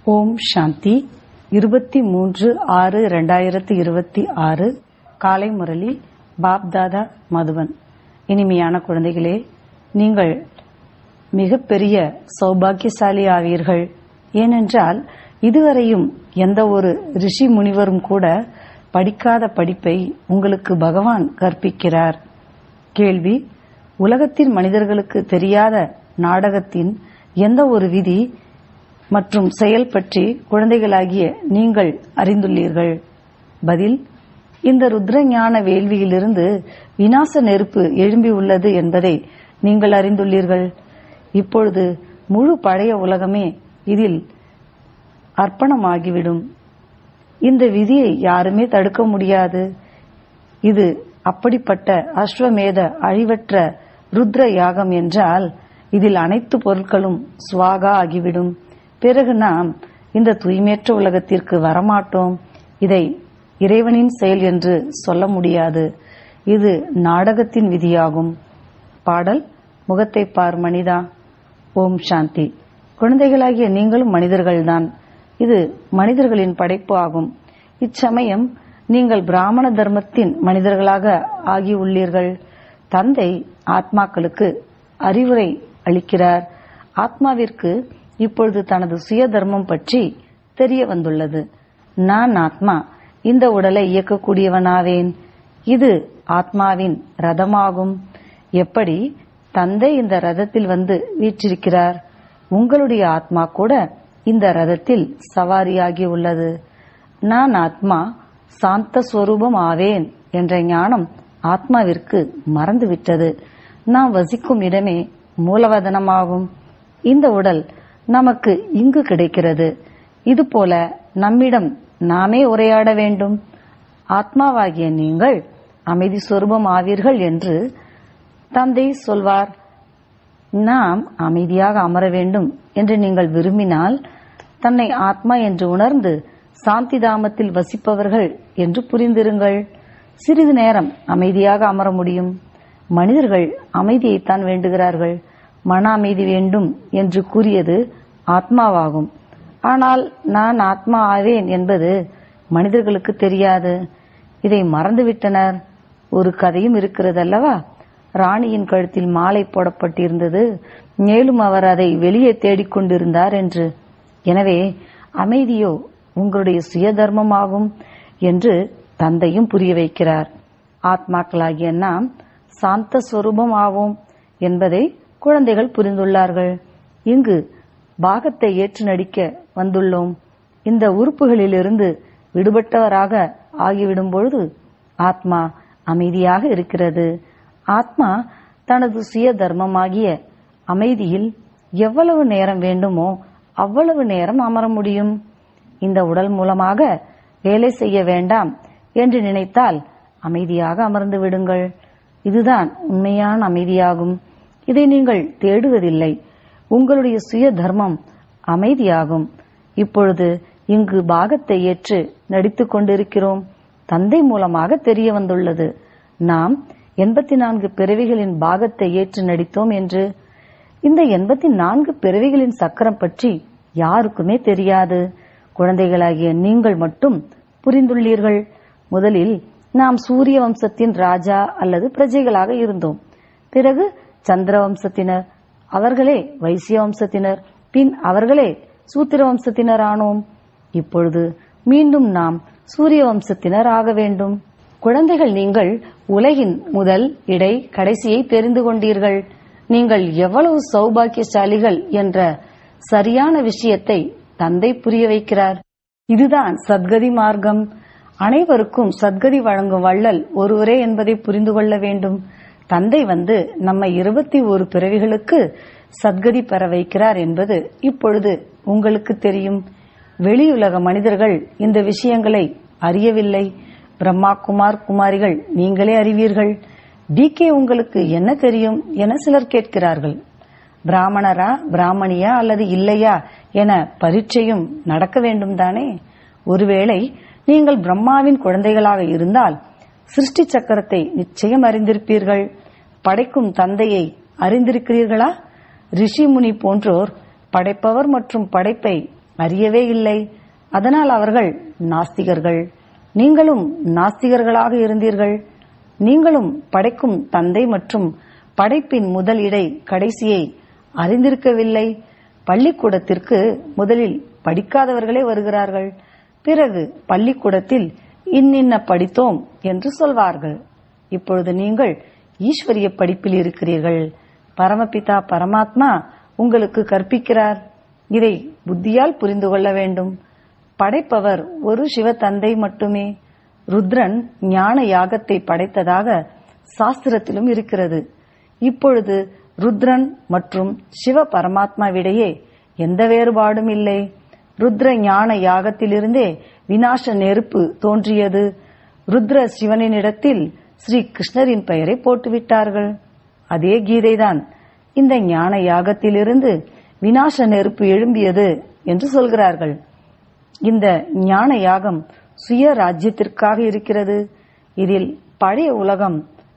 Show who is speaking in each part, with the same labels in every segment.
Speaker 1: ஓம் சாந்தி இருபத்தி மூன்று ஆறு இரண்டாயிரத்தி இருபத்தி ஆறு காலை முரளி பாப்தாதா மதுவன் இனிமையான குழந்தைகளே நீங்கள் மிகப்பெரிய சௌபாக்கியசாலி ஆவீர்கள் ஏனென்றால் இதுவரையும் எந்த ஒரு ரிஷி முனிவரும் கூட படிக்காத படிப்பை உங்களுக்கு பகவான் கற்பிக்கிறார் கேள்வி உலகத்தின் மனிதர்களுக்கு தெரியாத நாடகத்தின் எந்த ஒரு விதி மற்றும் செயல் பற்றி குழந்தைகளாகிய நீங்கள் அறிந்துள்ளீர்கள் பதில் இந்த ருத்ர ஞான வேள்வியிலிருந்து வினாச நெருப்பு எழும்பியுள்ளது என்பதை நீங்கள் அறிந்துள்ளீர்கள் இப்பொழுது முழு பழைய உலகமே இதில் அர்ப்பணமாகிவிடும் இந்த விதியை யாருமே தடுக்க முடியாது இது அப்படிப்பட்ட அஸ்வமேத அழிவற்ற ருத்ர யாகம் என்றால் இதில் அனைத்து பொருட்களும் சுவாகா ஆகிவிடும் பிறகு நாம் இந்த தூய்மையற்ற உலகத்திற்கு வரமாட்டோம் இதை இறைவனின் செயல் என்று சொல்ல முடியாது இது நாடகத்தின் விதியாகும் பாடல் முகத்தை பார் மனிதா ஓம் சாந்தி குழந்தைகளாகிய நீங்களும் மனிதர்கள்தான் இது மனிதர்களின் படைப்பு ஆகும் இச்சமயம் நீங்கள் பிராமண தர்மத்தின் மனிதர்களாக ஆகியுள்ளீர்கள் தந்தை ஆத்மாக்களுக்கு அறிவுரை அளிக்கிறார் ஆத்மாவிற்கு இப்பொழுது தனது சுய தர்மம் பற்றி தெரிய வந்துள்ளது நான் ஆத்மா இந்த உடலை இயக்கக்கூடியவனாவேன் இது ஆத்மாவின் ரதமாகும் எப்படி தந்தை இந்த ரதத்தில் வந்து வீற்றிருக்கிறார் உங்களுடைய ஆத்மா கூட இந்த ரதத்தில் சவாரியாகி உள்ளது நான் ஆத்மா சாந்த ஸ்வரூபம் ஆவேன் என்ற ஞானம் ஆத்மாவிற்கு மறந்துவிட்டது நாம் வசிக்கும் இடமே மூலவதனமாகும் இந்த உடல் நமக்கு இங்கு கிடைக்கிறது இதுபோல நம்மிடம் நாமே உரையாட வேண்டும் ஆத்மாவாகிய நீங்கள் அமைதி சொரூபம் ஆவீர்கள் என்று தந்தை சொல்வார் நாம் அமைதியாக அமர வேண்டும் என்று நீங்கள் விரும்பினால் தன்னை ஆத்மா என்று உணர்ந்து சாந்தி தாமத்தில் வசிப்பவர்கள் என்று புரிந்திருங்கள் சிறிது நேரம் அமைதியாக அமர முடியும் மனிதர்கள் அமைதியைத்தான் வேண்டுகிறார்கள் மன அமைதி வேண்டும் என்று கூறியது ஆத்மாவாகும் ஆனால் நான் ஆத்மா ஆவேன் என்பது மனிதர்களுக்கு தெரியாது இதை மறந்துவிட்டனர் ஒரு கதையும் இருக்கிறது அல்லவா ராணியின் கழுத்தில் மாலை போடப்பட்டிருந்தது மேலும் அவர் அதை வெளியே தேடிக்கொண்டிருந்தார் என்று எனவே அமைதியோ உங்களுடைய சுய தர்மமாகும் என்று தந்தையும் புரிய வைக்கிறார் ஆத்மாக்களாகிய நாம் சாந்த ஸ்வரூபம் ஆவோம் என்பதை குழந்தைகள் புரிந்துள்ளார்கள் இங்கு பாகத்தை ஏற்று நடிக்க வந்துள்ளோம் இந்த உறுப்புகளிலிருந்து விடுபட்டவராக ஆகிவிடும் பொழுது ஆத்மா அமைதியாக இருக்கிறது ஆத்மா தனது சுய தர்மமாகிய அமைதியில் எவ்வளவு நேரம் வேண்டுமோ அவ்வளவு நேரம் அமர முடியும் இந்த உடல் மூலமாக வேலை செய்ய வேண்டாம் என்று நினைத்தால் அமைதியாக அமர்ந்து விடுங்கள் இதுதான் உண்மையான அமைதியாகும் இதை நீங்கள் தேடுவதில்லை உங்களுடைய சுய தர்மம் அமைதியாகும் இப்பொழுது இங்கு பாகத்தை ஏற்று நடித்துக் கொண்டிருக்கிறோம் தந்தை மூலமாக தெரிய வந்துள்ளது நாம் எண்பத்தி நான்கு பிறவிகளின் பாகத்தை ஏற்று நடித்தோம் என்று இந்த எண்பத்தி நான்கு பிறவிகளின் சக்கரம் பற்றி யாருக்குமே தெரியாது குழந்தைகளாகிய நீங்கள் மட்டும் புரிந்துள்ளீர்கள் முதலில் நாம் சூரிய வம்சத்தின் ராஜா அல்லது பிரஜைகளாக இருந்தோம் பிறகு சந்திர வம்சத்தினர் அவர்களே வைசிய வம்சத்தினர் பின் அவர்களே சூத்திர வம்சத்தினர் ஆனோம் இப்பொழுது மீண்டும் நாம் சூரிய வம்சத்தினர் ஆக வேண்டும் குழந்தைகள் நீங்கள் உலகின் முதல் இடை கடைசியை தெரிந்து கொண்டீர்கள் நீங்கள் எவ்வளவு சௌபாக்கியசாலிகள் என்ற சரியான விஷயத்தை தந்தை புரிய வைக்கிறார் இதுதான் சத்கதி மார்க்கம் அனைவருக்கும் சத்கதி வழங்கும் வள்ளல் ஒருவரே என்பதை புரிந்து கொள்ள வேண்டும் தந்தை வந்து நம்மை இருபத்தி ஒரு பிறவிகளுக்கு சத்கதி பெற வைக்கிறார் என்பது இப்பொழுது உங்களுக்கு தெரியும் வெளியுலக மனிதர்கள் இந்த விஷயங்களை அறியவில்லை பிரம்மா குமார் குமாரிகள் நீங்களே அறிவீர்கள் டி கே உங்களுக்கு என்ன தெரியும் என சிலர் கேட்கிறார்கள் பிராமணரா பிராமணியா அல்லது இல்லையா என பரீட்சையும் நடக்க வேண்டும் தானே ஒருவேளை நீங்கள் பிரம்மாவின் குழந்தைகளாக இருந்தால் சிருஷ்டி சக்கரத்தை நிச்சயம் அறிந்திருப்பீர்கள் படைக்கும் தந்தையை அறிந்திருக்கிறீர்களா ரிஷி முனி போன்றோர் படைப்பவர் மற்றும் படைப்பை அறியவே இல்லை அதனால் அவர்கள் நாஸ்திகர்கள் நீங்களும் நாஸ்திகர்களாக இருந்தீர்கள் நீங்களும் படைக்கும் தந்தை மற்றும் படைப்பின் முதல் இடை கடைசியை அறிந்திருக்கவில்லை பள்ளிக்கூடத்திற்கு முதலில் படிக்காதவர்களே வருகிறார்கள் பிறகு பள்ளிக்கூடத்தில் இன்னின்ன படித்தோம் என்று சொல்வார்கள் இப்பொழுது நீங்கள் ஈஸ்வரிய படிப்பில் இருக்கிறீர்கள் பரமபிதா பரமாத்மா உங்களுக்கு கற்பிக்கிறார் இதை புத்தியால் புரிந்து கொள்ள வேண்டும் படைப்பவர் ஒரு சிவ தந்தை மட்டுமே ருத்ரன் ஞான யாகத்தை படைத்ததாக சாஸ்திரத்திலும் இருக்கிறது இப்பொழுது ருத்ரன் மற்றும் சிவ பரமாத்மாவிடையே எந்த வேறுபாடும் இல்லை ருத்ர ஞான யாகத்திலிருந்தே வினாச நெருப்பு தோன்றியது ருத்ர சிவனினிடத்தில் ஸ்ரீ கிருஷ்ணரின் பெயரை போட்டுவிட்டார்கள் அதே கீதைதான் இந்த ஞான யாகத்திலிருந்து வினாச நெருப்பு எழும்பியது என்று சொல்கிறார்கள் இந்த ஞான யாகம் சுய ராஜ்யத்திற்காக இருக்கிறது இதில் பழைய உலகம்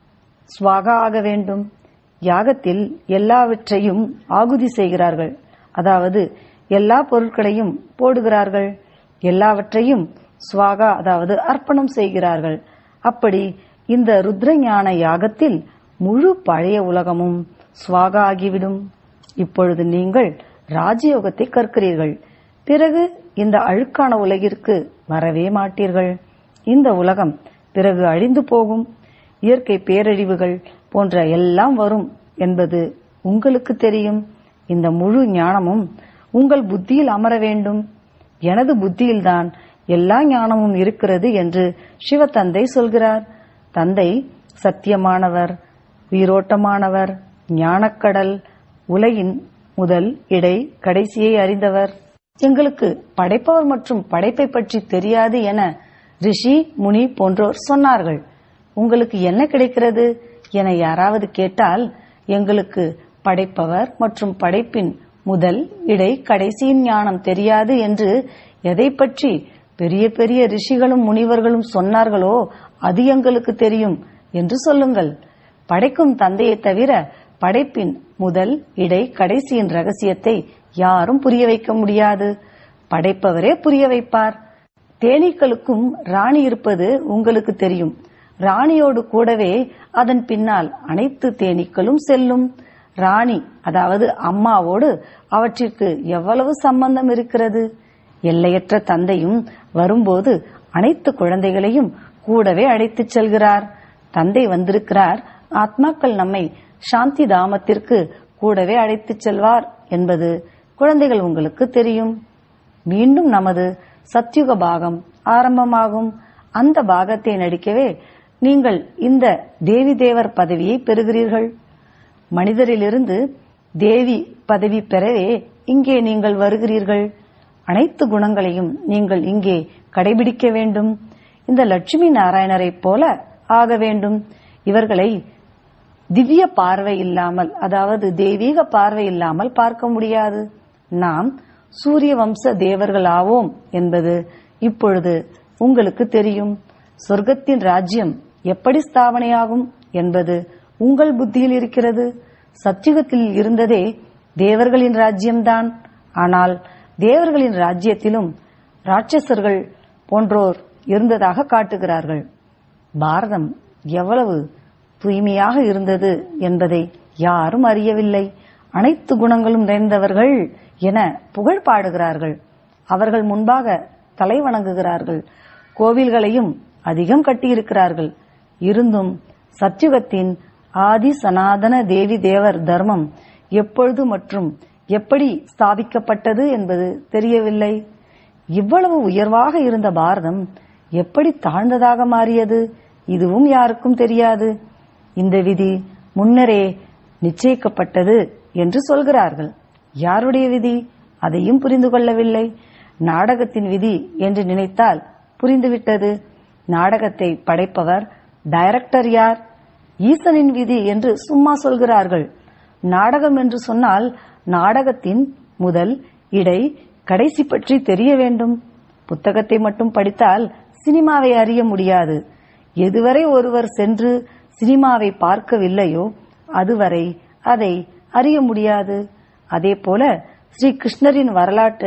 Speaker 1: ஸ்வாகா ஆக வேண்டும் யாகத்தில் எல்லாவற்றையும் ஆகுதி செய்கிறார்கள் அதாவது எல்லா பொருட்களையும் போடுகிறார்கள் எல்லாவற்றையும் ஸ்வாகா அதாவது அர்ப்பணம் செய்கிறார்கள் அப்படி இந்த ருத்ரஞான யாகத்தில் முழு பழைய உலகமும் ஸ்வாகா ஆகிவிடும் இப்பொழுது நீங்கள் ராஜயோகத்தை கற்கிறீர்கள் பிறகு இந்த அழுக்கான உலகிற்கு வரவே மாட்டீர்கள் இந்த உலகம் பிறகு அழிந்து போகும் இயற்கை பேரழிவுகள் போன்ற எல்லாம் வரும் என்பது உங்களுக்கு தெரியும் இந்த முழு ஞானமும் உங்கள் புத்தியில் அமர வேண்டும் எனது புத்தியில்தான் எல்லா ஞானமும் இருக்கிறது என்று சிவத்தந்தை சொல்கிறார் தந்தை சத்தியமானவர் உயிரோட்டமானவர் ஞானக்கடல் உலகின் முதல் இடை கடைசியை அறிந்தவர் எங்களுக்கு படைப்பவர் மற்றும் படைப்பை பற்றி தெரியாது என ரிஷி முனி போன்றோர் சொன்னார்கள் உங்களுக்கு என்ன கிடைக்கிறது என யாராவது கேட்டால் எங்களுக்கு படைப்பவர் மற்றும் படைப்பின் முதல் இடை கடைசியின் ஞானம் தெரியாது என்று எதை பற்றி பெரிய பெரிய ரிஷிகளும் முனிவர்களும் சொன்னார்களோ அது எங்களுக்கு தெரியும் என்று சொல்லுங்கள் படைக்கும் தந்தையை தவிர படைப்பின் முதல் இடை கடைசியின் ரகசியத்தை யாரும் புரிய வைக்க முடியாது படைப்பவரே புரிய வைப்பார் தேனீக்களுக்கும் ராணி இருப்பது உங்களுக்கு தெரியும் ராணியோடு கூடவே அதன் பின்னால் அனைத்து தேனீக்களும் செல்லும் ராணி அதாவது அம்மாவோடு அவற்றிற்கு எவ்வளவு சம்பந்தம் இருக்கிறது எல்லையற்ற தந்தையும் வரும்போது அனைத்து குழந்தைகளையும் கூடவே அழைத்துச் செல்கிறார் தந்தை வந்திருக்கிறார் ஆத்மாக்கள் நம்மை சாந்தி தாமத்திற்கு கூடவே அழைத்துச் செல்வார் என்பது குழந்தைகள் உங்களுக்கு தெரியும் மீண்டும் நமது சத்யுக பாகம் ஆரம்பமாகும் அந்த பாகத்தை நடிக்கவே நீங்கள் இந்த தேவி தேவர் பதவியை பெறுகிறீர்கள் மனிதரிலிருந்து தேவி பதவி பெறவே இங்கே நீங்கள் வருகிறீர்கள் அனைத்து குணங்களையும் நீங்கள் இங்கே கடைபிடிக்க வேண்டும் இந்த லட்சுமி நாராயணரைப் போல ஆக வேண்டும் இவர்களை திவ்ய பார்வை இல்லாமல் அதாவது தெய்வீக பார்வை இல்லாமல் பார்க்க முடியாது நாம் சூரிய வம்ச தேவர்கள் ஆவோம் என்பது இப்பொழுது உங்களுக்கு தெரியும் சொர்க்கத்தின் ராஜ்யம் எப்படி ஸ்தாபனையாகும் என்பது உங்கள் புத்தியில் இருக்கிறது சத்தியுகத்தில் இருந்ததே தேவர்களின் ராஜ்யம்தான் ஆனால் தேவர்களின் ராஜ்யத்திலும் ராட்சசர்கள் போன்றோர் இருந்ததாக காட்டுகிறார்கள் பாரதம் எவ்வளவு தூய்மையாக இருந்தது என்பதை யாரும் அறியவில்லை அனைத்து குணங்களும் நிறைந்தவர்கள் என புகழ் பாடுகிறார்கள் அவர்கள் முன்பாக தலை வணங்குகிறார்கள் கோவில்களையும் அதிகம் கட்டியிருக்கிறார்கள் இருந்தும் சத்யுகத்தின் ஆதி சனாதன தேவி தேவர் தர்மம் எப்பொழுது மற்றும் எப்படி ஸ்தாபிக்கப்பட்டது என்பது தெரியவில்லை இவ்வளவு உயர்வாக இருந்த பாரதம் எப்படி தாழ்ந்ததாக மாறியது இதுவும் யாருக்கும் தெரியாது இந்த விதி முன்னரே நிச்சயிக்கப்பட்டது என்று சொல்கிறார்கள் யாருடைய விதி அதையும் புரிந்து கொள்ளவில்லை நாடகத்தின் விதி என்று நினைத்தால் புரிந்துவிட்டது நாடகத்தை படைப்பவர் டைரக்டர் யார் ஈசனின் விதி என்று சும்மா சொல்கிறார்கள் நாடகம் என்று சொன்னால் நாடகத்தின் முதல் இடை கடைசி பற்றி தெரிய வேண்டும் புத்தகத்தை மட்டும் படித்தால் சினிமாவை அறிய முடியாது எதுவரை ஒருவர் சென்று சினிமாவை பார்க்கவில்லையோ அதுவரை அதை அறிய முடியாது அதே போல ஸ்ரீ கிருஷ்ணரின் வரலாற்றை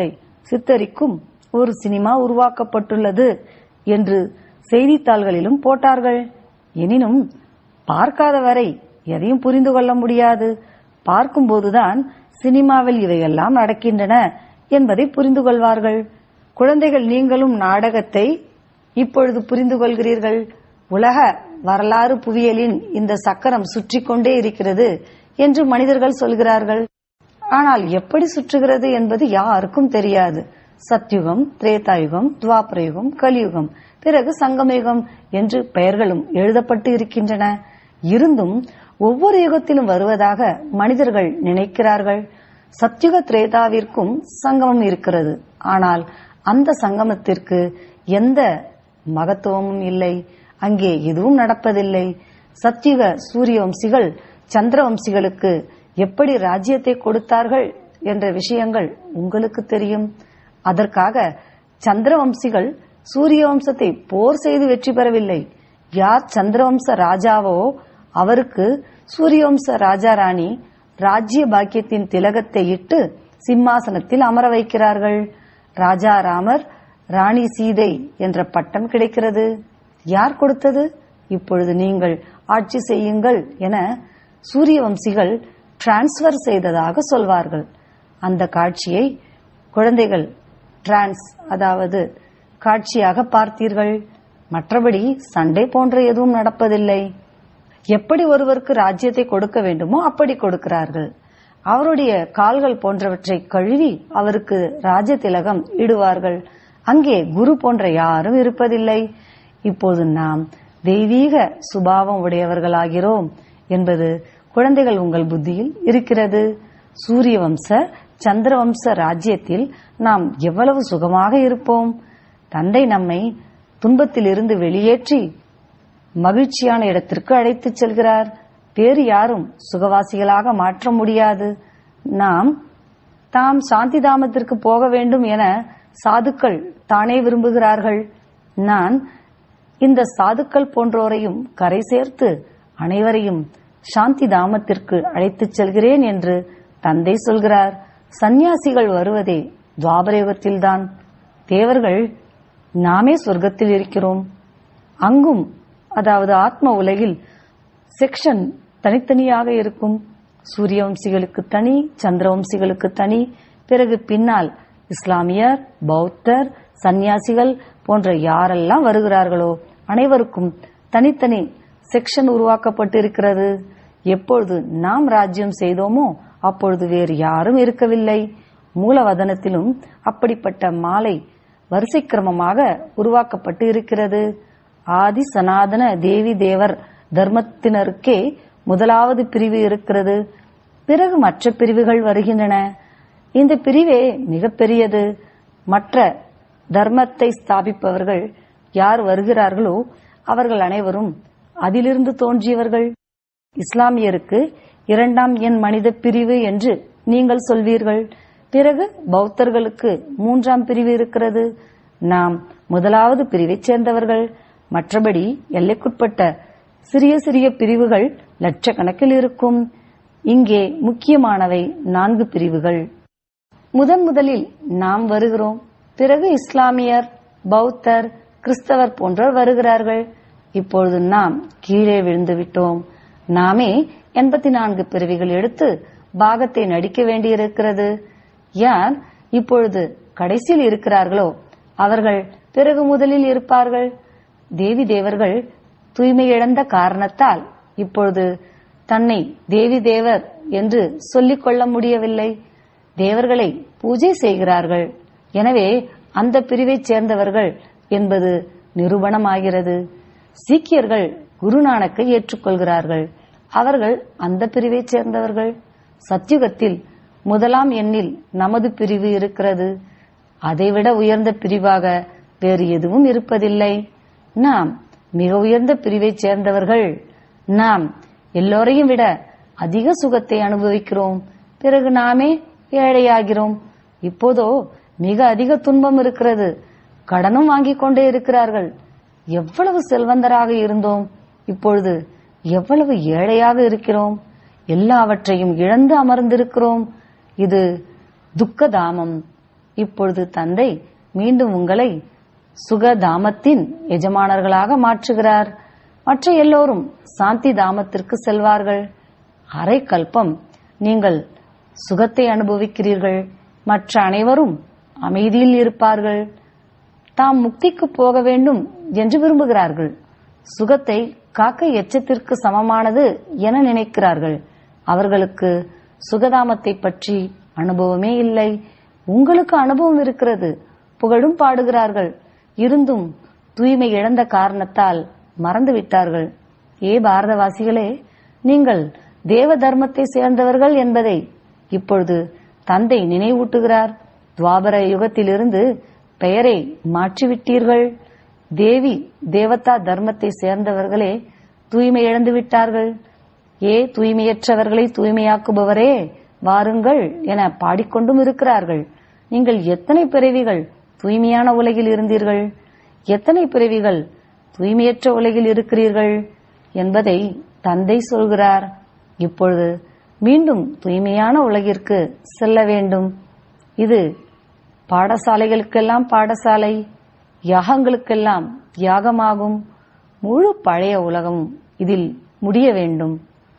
Speaker 1: சித்தரிக்கும் ஒரு சினிமா உருவாக்கப்பட்டுள்ளது என்று செய்தித்தாள்களிலும் போட்டார்கள் எனினும் பார்க்காத வரை எதையும் புரிந்து கொள்ள முடியாது பார்க்கும்போதுதான் சினிமாவில் இவையெல்லாம் நடக்கின்றன என்பதை புரிந்து கொள்வார்கள் குழந்தைகள் நீங்களும் நாடகத்தை இப்பொழுது புரிந்து கொள்கிறீர்கள் உலக வரலாறு புவியலின் இந்த சக்கரம் சுற்றி கொண்டே இருக்கிறது என்று மனிதர்கள் சொல்கிறார்கள் ஆனால் எப்படி சுற்றுகிறது என்பது யாருக்கும் தெரியாது சத்யுகம் திரேதாயுகம் துவாபரயுகம் கலியுகம் பிறகு சங்கமயுகம் என்று பெயர்களும் எழுதப்பட்டு இருக்கின்றன இருந்தும் ஒவ்வொரு யுகத்திலும் வருவதாக மனிதர்கள் நினைக்கிறார்கள் சத்யுக திரேதாவிற்கும் சங்கமம் இருக்கிறது ஆனால் அந்த சங்கமத்திற்கு எந்த மகத்துவமும் இல்லை அங்கே எதுவும் நடப்பதில்லை சத்யுக சூரிய வம்சிகள் சந்திர வம்சிகளுக்கு எப்படி ராஜ்யத்தை கொடுத்தார்கள் என்ற விஷயங்கள் உங்களுக்கு தெரியும் அதற்காக சந்திரவம்சிகள் சூரிய வம்சத்தை போர் செய்து வெற்றி பெறவில்லை யார் சந்திரவம்ச ராஜாவோ அவருக்கு சூரியவம்ச ராஜா ராணி ராஜ்ய பாக்கியத்தின் திலகத்தை இட்டு சிம்மாசனத்தில் அமர வைக்கிறார்கள் ராஜா ராமர் ராணி சீதை என்ற பட்டம் கிடைக்கிறது யார் கொடுத்தது இப்பொழுது நீங்கள் ஆட்சி செய்யுங்கள் என சூரிய வம்சிகள் டிரான்ஸ்பர் செய்ததாக சொல்வார்கள் அந்த காட்சியை குழந்தைகள் டிரான்ஸ் அதாவது காட்சியாக பார்த்தீர்கள் மற்றபடி சண்டை போன்ற எதுவும் நடப்பதில்லை எப்படி ஒருவருக்கு ராஜ்யத்தை கொடுக்க வேண்டுமோ அப்படி கொடுக்கிறார்கள் அவருடைய கால்கள் போன்றவற்றை கழுவி அவருக்கு ராஜ திலகம் இடுவார்கள் அங்கே குரு போன்ற யாரும் இருப்பதில்லை இப்போது நாம் தெய்வீக சுபாவம் உடையவர்களாகிறோம் என்பது குழந்தைகள் உங்கள் புத்தியில் இருக்கிறது சூரிய வம்ச சந்திரவம்ச ராஜ்யத்தில் நாம் எவ்வளவு சுகமாக இருப்போம் தந்தை நம்மை துன்பத்திலிருந்து வெளியேற்றி மகிழ்ச்சியான இடத்திற்கு அழைத்துச் செல்கிறார் வேறு யாரும் சுகவாசிகளாக மாற்ற முடியாது நாம் தாம் சாந்தி தாமத்திற்கு போக வேண்டும் என சாதுக்கள் தானே விரும்புகிறார்கள் நான் இந்த சாதுக்கள் போன்றோரையும் கரை சேர்த்து அனைவரையும் சாந்தி தாமத்திற்கு அழைத்துச் செல்கிறேன் என்று தந்தை சொல்கிறார் சந்நியாசிகள் வருவதே துவாபரயுகத்தில்தான் தேவர்கள் நாமே சொர்க்கத்தில் இருக்கிறோம் அங்கும் அதாவது ஆத்ம உலகில் செக்ஷன் தனித்தனியாக இருக்கும் சூரிய வம்சிகளுக்கு தனி சந்திரவம்சிகளுக்கு தனி பிறகு பின்னால் இஸ்லாமியர் பௌத்தர் சந்நியாசிகள் போன்ற யாரெல்லாம் வருகிறார்களோ அனைவருக்கும் தனித்தனி செக்ஷன் உருவாக்கப்பட்டு இருக்கிறது எப்பொழுது நாம் ராஜ்யம் செய்தோமோ அப்பொழுது வேறு யாரும் இருக்கவில்லை மூலவதனத்திலும் அப்படிப்பட்ட மாலை வரிசை கிரமமாக உருவாக்கப்பட்டு இருக்கிறது ஆதி சனாதன தேவி தேவர் தர்மத்தினருக்கே முதலாவது பிரிவு இருக்கிறது பிறகு மற்ற பிரிவுகள் வருகின்றன இந்த பிரிவே மிகப்பெரியது மற்ற தர்மத்தை ஸ்தாபிப்பவர்கள் யார் வருகிறார்களோ அவர்கள் அனைவரும் அதிலிருந்து தோன்றியவர்கள் இஸ்லாமியருக்கு இரண்டாம் எண் மனித பிரிவு என்று நீங்கள் சொல்வீர்கள் பிறகு பௌத்தர்களுக்கு மூன்றாம் பிரிவு இருக்கிறது நாம் முதலாவது பிரிவைச் சேர்ந்தவர்கள் மற்றபடி எல்லைக்குட்பட்ட சிறிய சிறிய பிரிவுகள் லட்சக்கணக்கில் இருக்கும் இங்கே முக்கியமானவை நான்கு பிரிவுகள் முதன் முதலில் நாம் வருகிறோம் பிறகு இஸ்லாமியர் பௌத்தர் கிறிஸ்தவர் போன்றோர் வருகிறார்கள் இப்பொழுது நாம் கீழே விழுந்து விட்டோம் நாமே எண்பத்தி நான்கு பிறவிகள் எடுத்து பாகத்தை நடிக்க வேண்டியிருக்கிறது யார் இப்பொழுது கடைசியில் இருக்கிறார்களோ அவர்கள் பிறகு முதலில் இருப்பார்கள் தேவி தேவர்கள் தூய்மை இழந்த காரணத்தால் இப்பொழுது தன்னை தேவி தேவர் என்று சொல்லிக் கொள்ள முடியவில்லை தேவர்களை பூஜை செய்கிறார்கள் எனவே அந்த பிரிவைச் சேர்ந்தவர்கள் என்பது நிரூபணமாகிறது சீக்கியர்கள் குருநானக்கை ஏற்றுக்கொள்கிறார்கள் அவர்கள் அந்த பிரிவைச் சேர்ந்தவர்கள் சத்யுகத்தில் முதலாம் எண்ணில் நமது பிரிவு இருக்கிறது அதைவிட உயர்ந்த பிரிவாக வேறு எதுவும் இருப்பதில்லை நாம் மிக உயர்ந்த பிரிவைச் சேர்ந்தவர்கள் நாம் எல்லோரையும் விட அதிக சுகத்தை அனுபவிக்கிறோம் பிறகு நாமே ஏழையாகிறோம் இப்போதோ மிக அதிக துன்பம் இருக்கிறது கடனும் வாங்கிக் கொண்டே இருக்கிறார்கள் எவ்வளவு செல்வந்தராக இருந்தோம் இப்பொழுது எவ்வளவு ஏழையாக இருக்கிறோம் எல்லாவற்றையும் இழந்து அமர்ந்திருக்கிறோம் இது துக்கதாமம் இப்பொழுது தந்தை மீண்டும் உங்களை சுகதாமத்தின் எஜமானர்களாக மாற்றுகிறார் மற்ற எல்லோரும் சாந்தி தாமத்திற்கு செல்வார்கள் அரை கல்பம் நீங்கள் சுகத்தை அனுபவிக்கிறீர்கள் மற்ற அனைவரும் அமைதியில் இருப்பார்கள் தாம் முக்திக்கு போக வேண்டும் என்று விரும்புகிறார்கள் சுகத்தை காக்கை எச்சத்திற்கு சமமானது என நினைக்கிறார்கள் அவர்களுக்கு சுகதாமத்தை பற்றி அனுபவமே இல்லை உங்களுக்கு அனுபவம் இருக்கிறது புகழும் பாடுகிறார்கள் இருந்தும் தூய்மை இழந்த காரணத்தால் மறந்துவிட்டார்கள் ஏ பாரதவாசிகளே நீங்கள் தேவ தர்மத்தை சேர்ந்தவர்கள் என்பதை இப்பொழுது தந்தை நினைவூட்டுகிறார் துவாபர யுகத்திலிருந்து பெயரை மாற்றிவிட்டீர்கள் தேவி தேவதா தர்மத்தை சேர்ந்தவர்களே தூய்மை இழந்து விட்டார்கள் ஏ தூய்மையற்றவர்களை தூய்மையாக்குபவரே வாருங்கள் என பாடிக்கொண்டும் இருக்கிறார்கள் நீங்கள் எத்தனை பிறவிகள் தூய்மையான உலகில் இருந்தீர்கள் எத்தனை பிறவிகள் தூய்மையற்ற உலகில் இருக்கிறீர்கள் என்பதை தந்தை சொல்கிறார் இப்பொழுது மீண்டும் தூய்மையான உலகிற்கு செல்ல வேண்டும் இது பாடசாலைகளுக்கெல்லாம் பாடசாலை யாகங்களுக்கெல்லாம் யாகமாகும் முழு பழைய உலகம் இதில் முடிய வேண்டும்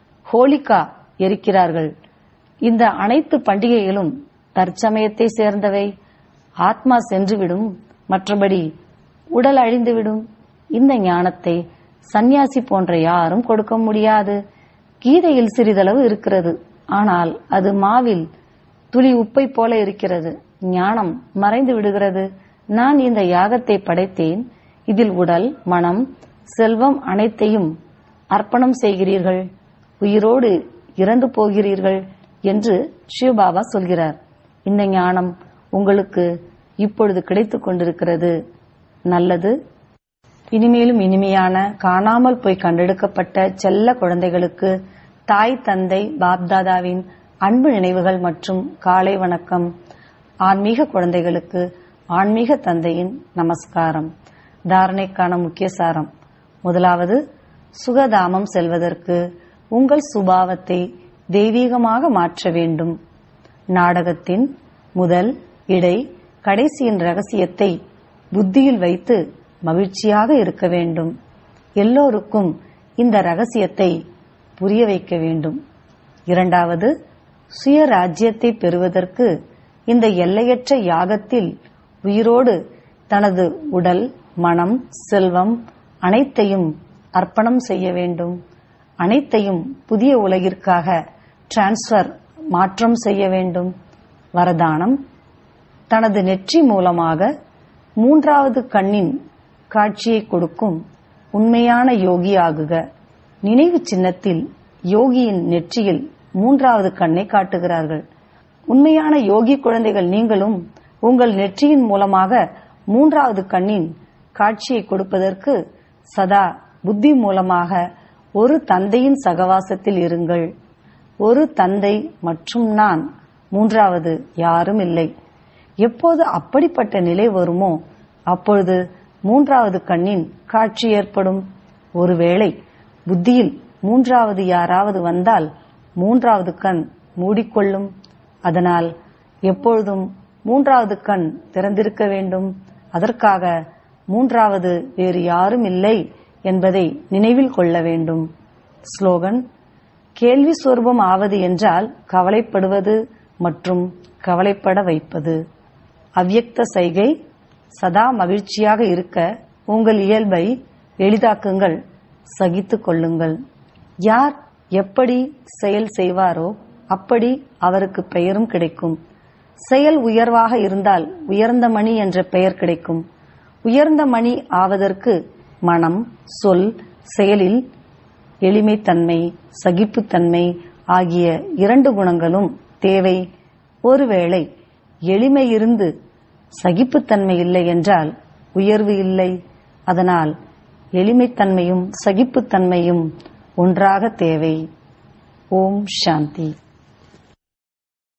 Speaker 1: ஹோலிகா எரிக்கிறார்கள் இந்த அனைத்து பண்டிகைகளும் தற்சமயத்தை சேர்ந்தவை ஆத்மா சென்றுவிடும் மற்றபடி உடல் அழிந்துவிடும் இந்த ஞானத்தை சந்நியாசி போன்ற யாரும் கொடுக்க முடியாது கீதையில் சிறிதளவு இருக்கிறது ஆனால் அது மாவில் துளி உப்பை போல இருக்கிறது ஞானம் மறைந்து விடுகிறது நான் இந்த யாகத்தை படைத்தேன் இதில் உடல் மனம் செல்வம் அனைத்தையும் அர்ப்பணம் செய்கிறீர்கள் உயிரோடு இறந்து போகிறீர்கள் என்று சிவபாபா சொல்கிறார் இந்த ஞானம் உங்களுக்கு இப்பொழுது கிடைத்துக் கொண்டிருக்கிறது நல்லது இனிமேலும் இனிமையான காணாமல் போய் கண்டெடுக்கப்பட்ட செல்ல குழந்தைகளுக்கு தாய் தந்தை பாப்தாதாவின் அன்பு நினைவுகள் மற்றும் காலை வணக்கம் ஆன்மீக குழந்தைகளுக்கு ஆன்மீக தந்தையின் நமஸ்காரம் தாரணைக்கான முக்கிய சாரம் முதலாவது சுகதாமம் செல்வதற்கு உங்கள் சுபாவத்தை தெய்வீகமாக மாற்ற வேண்டும் நாடகத்தின் முதல் இடை கடைசியின் ரகசியத்தை புத்தியில் வைத்து மகிழ்ச்சியாக இருக்க வேண்டும் எல்லோருக்கும் இந்த ரகசியத்தை புரிய வைக்க வேண்டும் இரண்டாவது சுயராஜ்யத்தை பெறுவதற்கு இந்த எல்லையற்ற யாகத்தில் உயிரோடு தனது உடல் மனம் செல்வம் அனைத்தையும் அர்ப்பணம் செய்ய வேண்டும் அனைத்தையும் புதிய உலகிற்காக டிரான்ஸ்பர் மாற்றம் செய்ய வேண்டும் வரதானம் தனது நெற்றி மூலமாக மூன்றாவது கண்ணின் காட்சியை கொடுக்கும் உண்மையான யோகி ஆகுக நினைவு சின்னத்தில் யோகியின் நெற்றியில் மூன்றாவது கண்ணை காட்டுகிறார்கள் உண்மையான யோகி குழந்தைகள் நீங்களும் உங்கள் நெற்றியின் மூலமாக மூன்றாவது கண்ணின் காட்சியை கொடுப்பதற்கு சதா புத்தி மூலமாக ஒரு தந்தையின் சகவாசத்தில் இருங்கள் ஒரு தந்தை மற்றும் நான் மூன்றாவது யாரும் இல்லை எப்போது அப்படிப்பட்ட நிலை வருமோ அப்பொழுது மூன்றாவது கண்ணின் காட்சி ஏற்படும் ஒருவேளை புத்தியில் மூன்றாவது யாராவது வந்தால் மூன்றாவது கண் மூடிக்கொள்ளும் அதனால் எப்பொழுதும் மூன்றாவது கண் திறந்திருக்க வேண்டும் அதற்காக மூன்றாவது வேறு யாரும் இல்லை என்பதை நினைவில் கொள்ள வேண்டும் ஸ்லோகன் கேள்வி சொரூபம் ஆவது என்றால் கவலைப்படுவது மற்றும் கவலைப்பட வைப்பது அவ்யக்த சைகை சதா மகிழ்ச்சியாக இருக்க உங்கள் இயல்பை எளிதாக்குங்கள் சகித்துக் கொள்ளுங்கள் யார் எப்படி செயல் செய்வாரோ அப்படி அவருக்கு பெயரும் கிடைக்கும் செயல் உயர்வாக இருந்தால் உயர்ந்த மணி என்ற பெயர் கிடைக்கும் உயர்ந்த மணி ஆவதற்கு மனம் சொல் செயலில் எளிமைத்தன்மை சகிப்புத்தன்மை ஆகிய இரண்டு குணங்களும் தேவை ஒருவேளை எளிமை இருந்து சகிப்புத்தன்மை இல்லை என்றால் உயர்வு இல்லை அதனால் எளிமைத்தன்மையும் சகிப்புத்தன்மையும் ஒன்றாக தேவை ஓம் சாந்தி